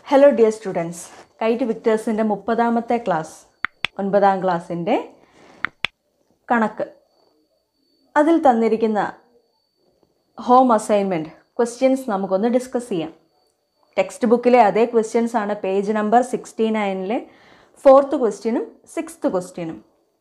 hello dear students KITE വിക്ടേഴ്സിൻ്റെ മുപ്പതാമത്തെ class ഒൻപതാം ക്ലാസ്സിൻ്റെ കണക്ക് അതിൽ തന്നിരിക്കുന്ന ഹോം അസൈൻമെൻറ്റ് ക്വസ്റ്റ്യൻസ് നമുക്കൊന്ന് ഡിസ്കസ് ചെയ്യാം ടെക്സ്റ്റ് ബുക്കിലെ അതേ ക്വസ്റ്റ്യൻസ് ആണ് പേജ് നമ്പർ സിക്സ്റ്റി നയനിലെ ഫോർത്ത് ക്വസ്റ്റ്യനും സിക്സ്ത് ക്വസ്റ്റ്യനും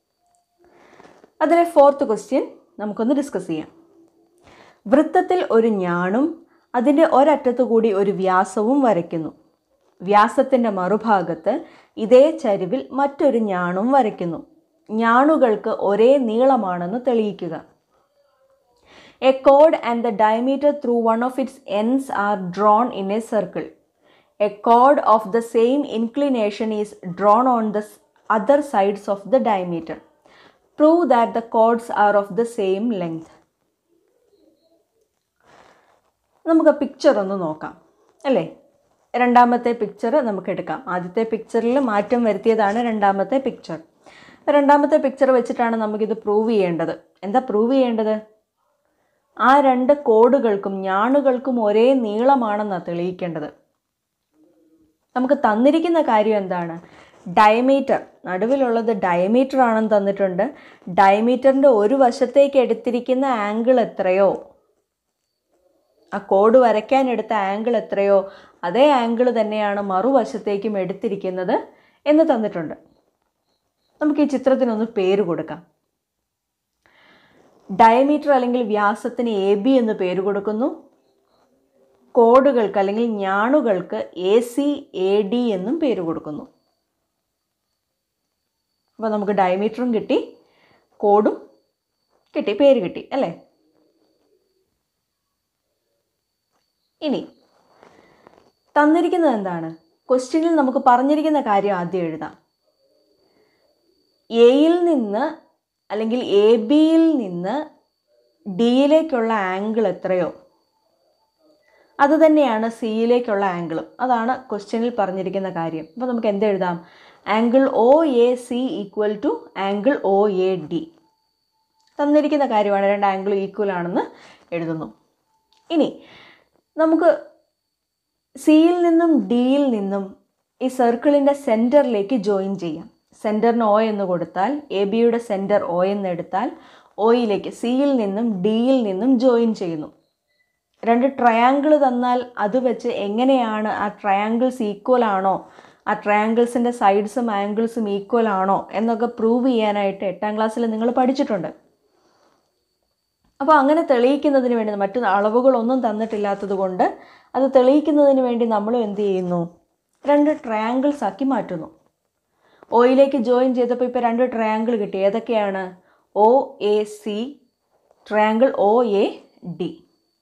അതിലെ ഫോർത്ത് ക്വസ്റ്റ്യൻ നമുക്കൊന്ന് ഡിസ്കസ് ചെയ്യാം വൃത്തത്തിൽ ഒരു ഞാണും അതിൻ്റെ ഒരറ്റത്തു കൂടി ഒരു വ്യാസവും വരയ്ക്കുന്നു വ്യാസത്തിൻ്റെ മറുഭാഗത്ത് ഇതേ ചരിവിൽ മറ്റൊരു ഞാണും വരയ്ക്കുന്നു ഞാണുകൾക്ക് ഒരേ നീളമാണെന്ന് തെളിയിക്കുക A code and the diameter through one of its ends are drawn in A circle A code of the same inclination is drawn on the other sides of the diameter prove that the codes R of the same length നമുക്ക് picture ഒന്ന് നോക്കാം അല്ലേ രണ്ടാമത്തെ picture നമുക്ക് എടുക്കാം ആദ്യത്തെ പിക്ചറിൽ മാറ്റം വരുത്തിയതാണ് രണ്ടാമത്തെ പിക്ചർ രണ്ടാമത്തെ പിക്ചർ വെച്ചിട്ടാണ് നമുക്കിത് പ്രൂവ് ചെയ്യേണ്ടത് എന്താ പ്രൂവ് ചെയ്യേണ്ടത് ആ രണ്ട് കോഡുകൾക്കും ഞാണുകൾക്കും ഒരേ നീളമാണെന്നാണ് തെളിയിക്കേണ്ടത് നമുക്ക് തന്നിരിക്കുന്ന കാര്യം എന്താണ് ഡയമീറ്റർ നടുവിലുള്ളത് ഡയമീറ്റർ ആണെന്ന് തന്നിട്ടുണ്ട് ഡയമീറ്ററിൻ്റെ ഒരു വശത്തേക്ക് എടുത്തിരിക്കുന്ന ആംഗിൾ എത്രയോ ആ കോഡ് വരയ്ക്കാൻ എടുത്ത ആംഗിൾ എത്രയോ അതേ ആംഗിൾ തന്നെയാണ് മറുവശത്തേക്കും എടുത്തിരിക്കുന്നത് എന്ന് തന്നിട്ടുണ്ട് നമുക്ക് ഈ ചിത്രത്തിനൊന്ന് പേര് കൊടുക്കാം ഡയമീറ്റർ അല്ലെങ്കിൽ വ്യാസത്തിന് എ ബി എന്ന് പേര് കൊടുക്കുന്നു കോഡുകൾക്ക് അല്ലെങ്കിൽ ഞാണുകൾക്ക് എ സി എ ഡി എന്നും പേര് കൊടുക്കുന്നു അപ്പോൾ നമുക്ക് ഡയമീറ്ററും കിട്ടി കോഡും കിട്ടി പേര് കിട്ടി അല്ലേ ഇനി തന്നിരിക്കുന്നത് എന്താണ് ക്വസ്റ്റ്യനിൽ നമുക്ക് പറഞ്ഞിരിക്കുന്ന കാര്യം ആദ്യം എഴുതാം എയിൽ നിന്ന് അല്ലെങ്കിൽ എ ബിയിൽ നിന്ന് ഡിയിലേക്കുള്ള ആംഗിൾ എത്രയോ അത് തന്നെയാണ് സിയിലേക്കുള്ള ആംഗിളും അതാണ് ക്വസ്റ്റ്യനിൽ പറഞ്ഞിരിക്കുന്ന കാര്യം അപ്പോൾ നമുക്ക് എന്ത് എഴുതാം angle O A C equal to angle O A D തന്നിരിക്കുന്ന കാര്യമാണ് രണ്ട് ആംഗിൾ ഈക്വൽ ആണെന്ന് എഴുതുന്നു ഇനി നമുക്ക് സിയിൽ നിന്നും ഡിയിൽ നിന്നും ഈ സർക്കിളിൻ്റെ സെൻറ്ററിലേക്ക് ജോയിൻ ചെയ്യാം സെൻറ്ററിന് ഒ എന്ന് കൊടുത്താൽ എ ബിയുടെ സെൻറ്റർ ഒ എന്ന് എടുത്താൽ ഒയിലേക്ക് സിയിൽ നിന്നും ഡിയിൽ നിന്നും ജോയിൻ ചെയ്യുന്നു രണ്ട് ട്രയാങ്കിൾ തന്നാൽ അത് വെച്ച് എങ്ങനെയാണ് ആ ട്രയാങ്കിൾസ് ഈക്വൽ ആണോ ആ ട്രയാങ്കിൾസിൻ്റെ സൈഡ്സും ആംഗിൾസും ഈക്വൽ ആണോ എന്നൊക്കെ പ്രൂവ് ചെയ്യാനായിട്ട് എട്ടാം ക്ലാസ്സിൽ നിങ്ങൾ പഠിച്ചിട്ടുണ്ട് അപ്പോൾ അങ്ങനെ തെളിയിക്കുന്നതിന് വേണ്ടി മറ്റു അളവുകളൊന്നും തന്നിട്ടില്ലാത്തത് കൊണ്ട് അത് തെളിയിക്കുന്നതിന് വേണ്ടി നമ്മൾ എന്ത് ചെയ്യുന്നു രണ്ട് ട്രയാങ്കിൾസ് ആക്കി മാറ്റുന്നു ഒയിലേക്ക് ജോയിൻ ചെയ്തപ്പോൾ ഇപ്പോൾ രണ്ട് ട്രയാങ്കിൾ കിട്ടി ഏതൊക്കെയാണ് O A C triangle O A D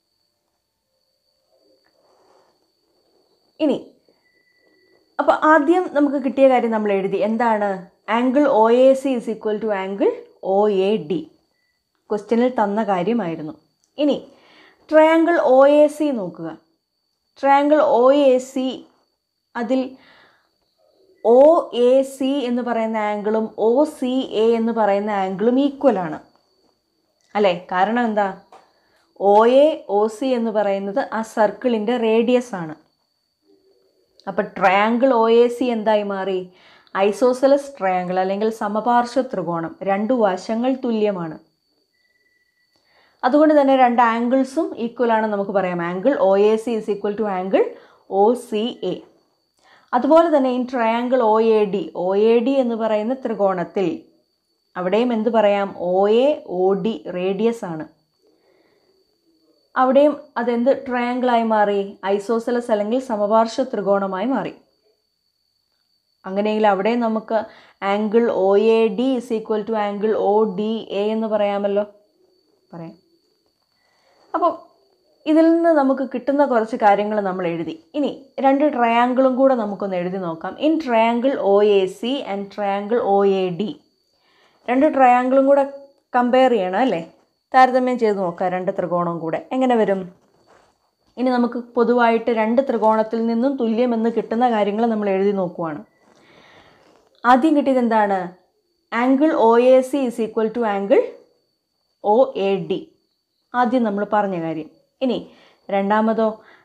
ഇനി അപ്പോൾ ആദ്യം നമുക്ക് കിട്ടിയ കാര്യം നമ്മൾ എഴുതി എന്താണ് angle O A C is equal to angle O A D ക്വസ്റ്റ്യനിൽ തന്ന കാര്യമായിരുന്നു ഇനി ട്രയാങ്കിൾ ഒ എ സി നോക്കുക ട്രയാങ്കിൾ ഒ എ സി അതിൽ ഒ എ സി എന്ന് പറയുന്ന ആംഗിളും ഒ സി എ എന്ന് പറയുന്ന ആംഗിളും ഈക്വൽ ആണ് അല്ലേ കാരണം എന്താ ഒ എ ഒ സി എന്ന് പറയുന്നത് ആ സർക്കിളിൻ്റെ റേഡിയസ് ആണ് അപ്പോൾ ട്രയാങ്കിൾ ഒ എ സി എന്തായി മാറി ഐസോസലസ് ട്രയാങ്കിൾ അല്ലെങ്കിൽ സമപാർശ്വ ത്രികോണം രണ്ടു വശങ്ങൾ തുല്യമാണ് അതുകൊണ്ട് തന്നെ രണ്ട് ആംഗിൾസും ഈക്വൽ ആണെന്ന് നമുക്ക് പറയാം angle O A C is equal to angle O C A അതുപോലെ തന്നെ ഈ triangle O A D O A D എന്ന് പറയുന്ന ത്രികോണത്തിൽ അവിടെയും എന്ത് പറയാം O A O D radius ആണ് അവിടെയും അതെന്ത് ട്രയാങ്കിളായി മാറി ഐസോസലസ് അല്ലെങ്കിൽ സമപാർശ്വ ത്രികോണമായി മാറി അങ്ങനെയെങ്കിൽ അവിടെ നമുക്ക് angle O A D is equal to angle O D A എന്ന് പറയാമല്ലോ പറയാം അപ്പോൾ ഇതിൽ നിന്ന് നമുക്ക് കിട്ടുന്ന കുറച്ച് കാര്യങ്ങൾ നമ്മൾ എഴുതി ഇനി രണ്ട് ട്രയാങ്കിളും കൂടെ നമുക്കൊന്ന് എഴുതി നോക്കാം in triangle O A C and triangle O A D രണ്ട് ട്രയാങ്കിളും കൂടെ കമ്പയർ ചെയ്യണം അല്ലേ താരതമ്യം ചെയ്ത് നോക്കാം രണ്ട് ത്രികോണവും കൂടെ എങ്ങനെ വരും ഇനി നമുക്ക് പൊതുവായിട്ട് രണ്ട് ത്രികോണത്തിൽ നിന്നും തുല്യമെന്ന് കിട്ടുന്ന കാര്യങ്ങൾ നമ്മൾ എഴുതി നോക്കുവാണ് ആദ്യം കിട്ടിയത് എന്താണ് angle O A C is equal to angle O A D ആദ്യം നമ്മൾ പറഞ്ഞ കാര്യം ഇനി രണ്ടാമതോ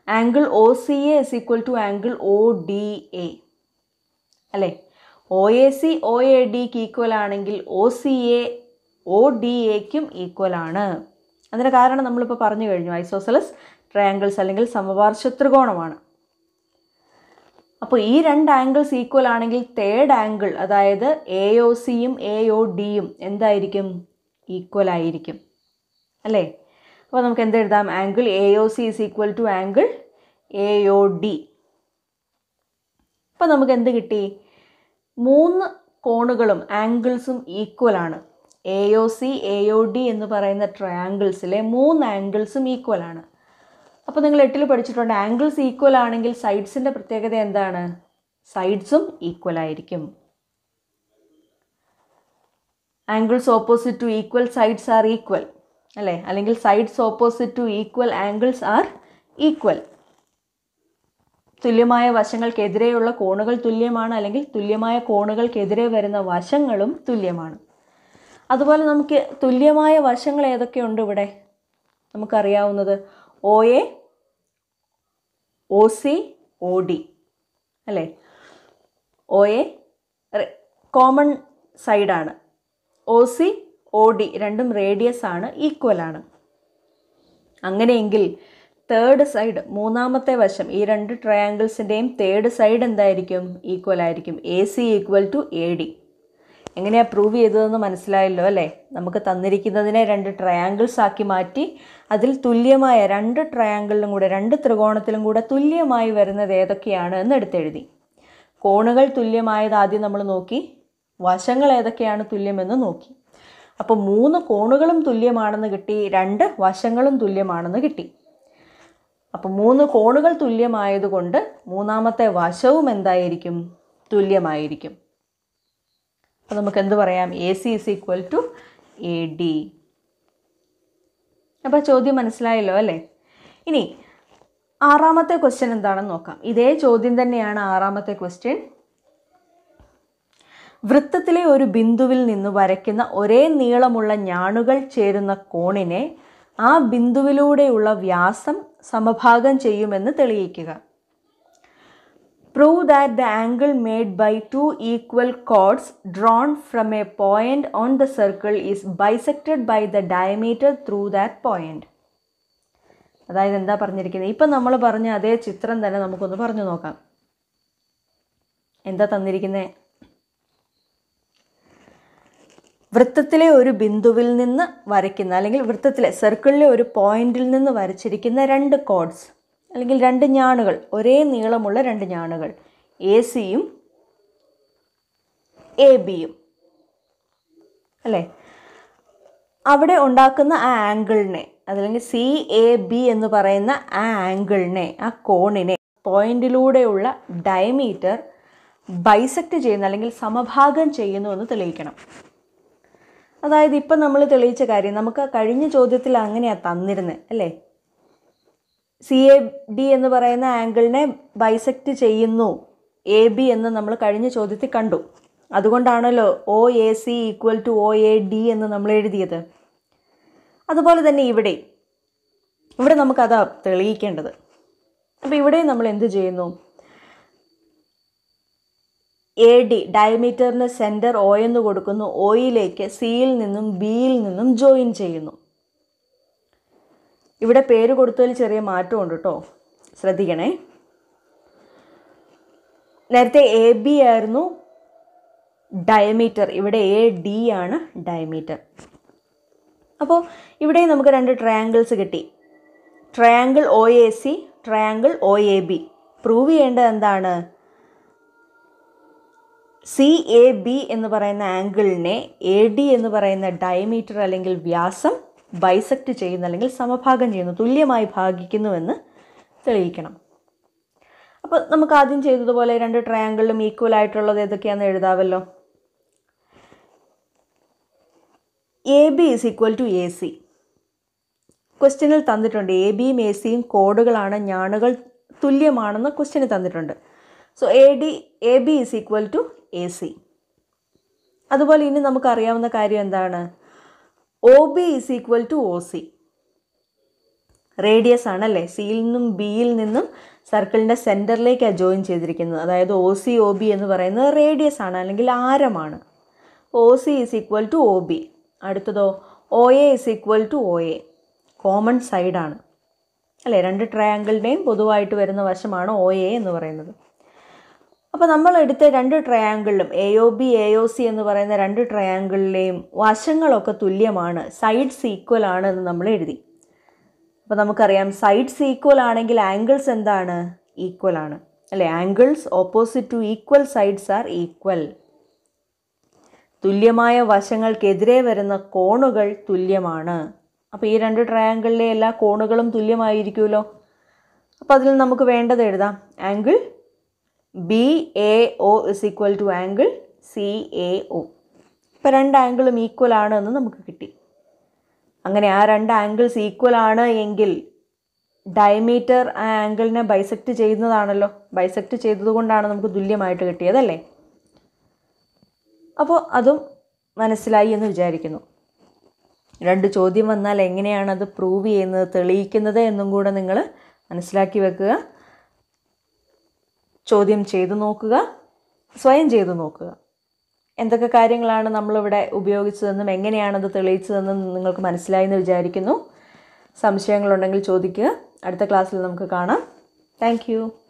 angle O C A is equal to angle O D A അല്ലേ O A C O A ഡിക്ക് ഈക്വൽ ആണെങ്കിൽ O C A O D എക്കും ഈക്വൽ ആണ് അതിന് കാരണം നമ്മളിപ്പോൾ പറഞ്ഞു കഴിഞ്ഞു ഐസോസലസ് ട്രയാങ്കിൾസ് അല്ലെങ്കിൽ സമപാർശ്വ ത്രികോണമാണ് അപ്പോൾ ഈ രണ്ട് ആംഗിൾസ് ഈക്വൽ ആണെങ്കിൽ തേർഡ് ആംഗിൾ അതായത് എ ഒ സിയും എ ഒ ഡിയും എന്തായിരിക്കും ഈക്വൽ ആയിരിക്കും അല്ലേ അപ്പോൾ നമുക്ക് എന്ത് എഴുതാം angle A O C is equal to angle A O D അപ്പോൾ നമുക്ക് എന്ത് കിട്ടി മൂന്ന് കോണുകളും ആംഗിൾസും ഈക്വൽ ആണ് A O C A O D എന്ന് പറയുന്ന ട്രയാങ്കിൾസിലെ മൂന്ന് ആംഗിൾസും ഈക്വൽ ആണ് അപ്പോൾ നിങ്ങൾ എട്ടിൽ പഠിച്ചിട്ടുണ്ട് ആംഗിൾസ് ഈക്വൽ ആണെങ്കിൽ സൈഡ്സിൻ്റെ പ്രത്യേകത എന്താണ് സൈഡ്സും ഈക്വൽ ആയിരിക്കും angles opposite to equal sides are equal അല്ലേ അല്ലെങ്കിൽ sides opposite to equal angles are equal തുല്യമായ വശങ്ങൾക്കെതിരെയുള്ള കോണുകൾ തുല്യമാണ് അല്ലെങ്കിൽ തുല്യമായ കോണുകൾക്കെതിരെ വരുന്ന വശങ്ങളും തുല്യമാണ് അതുപോലെ നമുക്ക് തുല്യമായ വശങ്ങൾ ഏതൊക്കെയുണ്ട് ഇവിടെ നമുക്കറിയാവുന്നത് O A O C O D അല്ലേ ഒ എ കോമൺ സൈഡാണ് ഒ സി ഒ ഡി രണ്ടും റേഡിയസ് ആണ് ഈക്വൽ ആണ് അങ്ങനെയെങ്കിൽ തേർഡ് സൈഡ് മൂന്നാമത്തെ വശം ഈ രണ്ട് ട്രയാങ്കിൾസിൻ്റെയും തേർഡ് സൈഡ് എന്തായിരിക്കും ഈക്വൽ ആയിരിക്കും A C equal to A D എങ്ങനെയാണ് പ്രൂവ് ചെയ്തതെന്ന് മനസ്സിലായല്ലോ അല്ലേ നമുക്ക് തന്നിരിക്കുന്നതിനെ രണ്ട് ട്രയാങ്കിൾസ് ആക്കി മാറ്റി അതിൽ തുല്യമായ രണ്ട് ട്രയാങ്കിളിലും കൂടെ രണ്ട് ത്രികോണത്തിലും കൂടെ തുല്യമായി വരുന്നത് ഏതൊക്കെയാണ് എന്ന് എടുത്തെഴുതി കോണുകൾ തുല്യമായത് ആദ്യം നമ്മൾ നോക്കി വശങ്ങൾ ഏതൊക്കെയാണ് തുല്യമെന്ന് നോക്കി അപ്പോൾ മൂന്ന് കോണുകളും തുല്യമാണെന്ന് കിട്ടി രണ്ട് വശങ്ങളും തുല്യമാണെന്ന് കിട്ടി അപ്പോൾ മൂന്ന് കോണുകൾ തുല്യമായതുകൊണ്ട് മൂന്നാമത്തെ വശവും എന്തായിരിക്കും തുല്യമായിരിക്കും അപ്പോൾ നമുക്ക് എന്ത് പറയാം A C is equal to A D അപ്പോൾ ചോദ്യം മനസ്സിലായല്ലോ അല്ലേ ഇനി ആറാമത്തെ ക്വസ്റ്റ്യൻ എന്താണെന്ന് നോക്കാം ഇതേ ചോദ്യം തന്നെയാണ് ആറാമത്തെ ക്വസ്റ്റ്യൻ വൃത്തത്തിലെ ഒരു ബിന്ദുവിൽ നിന്ന് വരയ്ക്കുന്ന ഒരേ നീളമുള്ള ഞാണുകൾ ചേരുന്ന കോണിനെ ആ ബിന്ദുവിലൂടെയുള്ള വ്യാസം സമഭാഗം ചെയ്യുമെന്ന് തെളിയിക്കുക prove that the angle made by two equal chords drawn from a point on the circle is bisected by the diameter through that point അതായത് എന്താ പറഞ്ഞിരിക്കുന്നത് ഇപ്പം നമ്മൾ പറഞ്ഞ അതേ ചിത്രം തന്നെ നമുക്കൊന്ന് പറഞ്ഞു നോക്കാം എന്താ തന്നിരിക്കുന്നത് വൃത്തത്തിലെ ഒരു ബിന്ദുവിൽ നിന്ന് വരയ്ക്കുന്ന അല്ലെങ്കിൽ വൃത്തത്തിലെ സർക്കിളിലെ ഒരു പോയിന്റിൽ നിന്ന് വരച്ചിരിക്കുന്ന രണ്ട് കോഡ്സ് അല്ലെങ്കിൽ രണ്ട് ഞാണുകൾ ഒരേ നീളമുള്ള രണ്ട് ഞാണുകൾ എ സിയും എ ബിയും അല്ലേ അവിടെ ഉണ്ടാക്കുന്ന ആ ആംഗിളിനെ അതല്ലെങ്കിൽ സി എ ബി എന്ന് പറയുന്ന ആ ആംഗിളിനെ ആ കോണിനെ പോയിന്റിലൂടെയുള്ള ഡയമീറ്റർ ബൈസെക്റ്റ് ചെയ്യുന്ന അല്ലെങ്കിൽ സമഭാഗം ചെയ്യുന്നു എന്ന് തെളിയിക്കണം അതായത് ഇപ്പം നമ്മൾ തെളിയിച്ച കാര്യം നമുക്ക് കഴിഞ്ഞ ചോദ്യത്തിൽ അങ്ങനെയാണ് തന്നിരുന്നത് അല്ലേ സി എ ഡി എന്ന് പറയുന്ന ആംഗിളിനെ ബൈസെക്റ്റ് ചെയ്യുന്നു എ ബി എന്ന് നമ്മൾ കഴിഞ്ഞ ചോദ്യത്തിൽ കണ്ടു അതുകൊണ്ടാണല്ലോ O A C equal to O A D എന്ന് നമ്മൾ എഴുതിയത് അതുപോലെ തന്നെ ഇവിടെ ഇവിടെ നമുക്കതാ തെളിയിക്കേണ്ടത് അപ്പോൾ ഇവിടെ നമ്മൾ എന്ത് ചെയ്യുന്നു എ ഡി ഡയമീറ്ററിന് സെൻറ്റർ ഒ എന്ന് കൊടുക്കുന്നു ഒയിലേക്ക് സിയിൽ നിന്നും ബിയിൽ നിന്നും ജോയിൻ ചെയ്യുന്നു ഇവിടെ പേര് കൊടുത്തതിൽ ചെറിയ മാറ്റമുണ്ട് കേട്ടോ ശ്രദ്ധിക്കണേ നേരത്തെ എ ബി ആയിരുന്നു ഡയമീറ്റർ ഇവിടെ എ ഡി ആണ് ഡയമീറ്റർ അപ്പോൾ ഇവിടെ നമുക്ക് രണ്ട് ട്രയാങ്കിൾസ് കിട്ടി triangle O A C triangle O A B prove ചെയ്യേണ്ടത് എന്താണ് സി എ ബി എന്ന് പറയുന്ന ആംഗിളിനെ എ ഡി എന്ന് പറയുന്ന ഡയമീറ്റർ അല്ലെങ്കിൽ വ്യാസം ബൈസെക്റ്റ് ചെയ്യുന്നു അല്ലെങ്കിൽ സമഭാഗം ചെയ്യുന്നു തുല്യമായി ഭാഗിക്കുന്നുവെന്ന് തെളിയിക്കണം അപ്പോൾ നമുക്ക് ആദ്യം ചെയ്തതുപോലെ രണ്ട് ട്രയാങ്കിളിലും ഈക്വൽ ആയിട്ടുള്ളത് ഏതൊക്കെയാണെന്ന് എഴുതാമല്ലോ A B is equal to A C ക്വസ്റ്റ്യനിൽ തന്നിട്ടുണ്ട് എ ബിയും എ സിയും കോഡുകളാണ് ഞാണുകൾ തുല്യമാണെന്ന് ക്വസ്റ്റ്യന് തന്നിട്ടുണ്ട് so A D A B is equal to A C അതുപോലെ ഇനി നമുക്കറിയാവുന്ന കാര്യം എന്താണ് O B is equal to O C radius ആണല്ലേ സിയിൽ നിന്നും ബിയിൽ നിന്നും സർക്കിളിൻ്റെ സെൻറ്ററിലേക്കാണ് ജോയിൻ ചെയ്തിരിക്കുന്നത് അതായത് ഒ സി ഒ ബി എന്ന് പറയുന്നത് റേഡിയസ് ആണ് അല്ലെങ്കിൽ ആരമാണ് O C is equal to O B അടുത്തതോ O A is equal to O A common സൈഡാണ് അല്ലേ രണ്ട് ട്രയാങ്കിളിൻ്റെയും പൊതുവായിട്ട് വരുന്ന വശമാണ് ഒ എ എന്ന് പറയുന്നത് അപ്പോൾ നമ്മൾ എടുത്ത രണ്ട് ട്രയാങ്കിളിലും A O B A O C എന്ന് പറയുന്ന രണ്ട് ട്രയാങ്കിളിലെയും വശങ്ങളൊക്കെ തുല്യമാണ് സൈഡ്സ് ഈക്വൽ ആണ് എന്ന് നമ്മൾ എഴുതി അപ്പോൾ നമുക്കറിയാം സൈഡ്സ് ഈക്വൽ ആണെങ്കിൽ ആംഗിൾസ് എന്താണ് ഈക്വൽ ആണ് അല്ലേ angles opposite to equal sides are equal തുല്യമായ വശങ്ങൾക്കെതിരെ വരുന്ന കോണുകൾ തുല്യമാണ് അപ്പോൾ ഈ രണ്ട് ട്രയാങ്കിളിലെ എല്ലാ കോണുകളും തുല്യമായിരിക്കുമല്ലോ അപ്പോൾ അതിൽ നമുക്ക് വേണ്ടത് എഴുതാം angle B A O is equal to angle C A O ഇപ്പോൾ രണ്ട് ആംഗിളും ഈക്വൽ ആണ് എന്ന് നമുക്ക് കിട്ടി അങ്ങനെ ആ രണ്ട് ആംഗിൾസ് ഈക്വൽ ആണ് എങ്കിൽ ഡയമീറ്റർ ആ ആംഗിളിനെ ബൈസെക്റ്റ് ചെയ്യുന്നതാണല്ലോ ബൈസെക്റ്റ് ചെയ്തതുകൊണ്ടാണ് നമുക്ക് തുല്യമായിട്ട് കിട്ടിയതല്ലേ അപ്പോൾ അതും മനസ്സിലായി എന്ന് വിചാരിക്കുന്നു രണ്ട് ചോദ്യം വന്നാൽ എങ്ങനെയാണ് അത് പ്രൂവ് ചെയ്യുന്നത് തെളിയിക്കുന്നത് എന്നും കൂടെ നിങ്ങൾ മനസ്സിലാക്കി വെക്കുക ചോദ്യം ചെയ്തു നോക്കുക സ്വയം ചെയ്തു നോക്കുക എന്തൊക്കെ കാര്യങ്ങളാണ് നമ്മളിവിടെ ഉപയോഗിച്ചതെന്നും എങ്ങനെയാണത് തെളിയിച്ചതെന്നും നിങ്ങൾക്ക് മനസ്സിലായി എന്ന് വിചാരിക്കുന്നു സംശയങ്ങളുണ്ടെങ്കിൽ ചോദിക്കുക അടുത്ത ക്ലാസ്സിൽ നമുക്ക് കാണാം താങ്ക്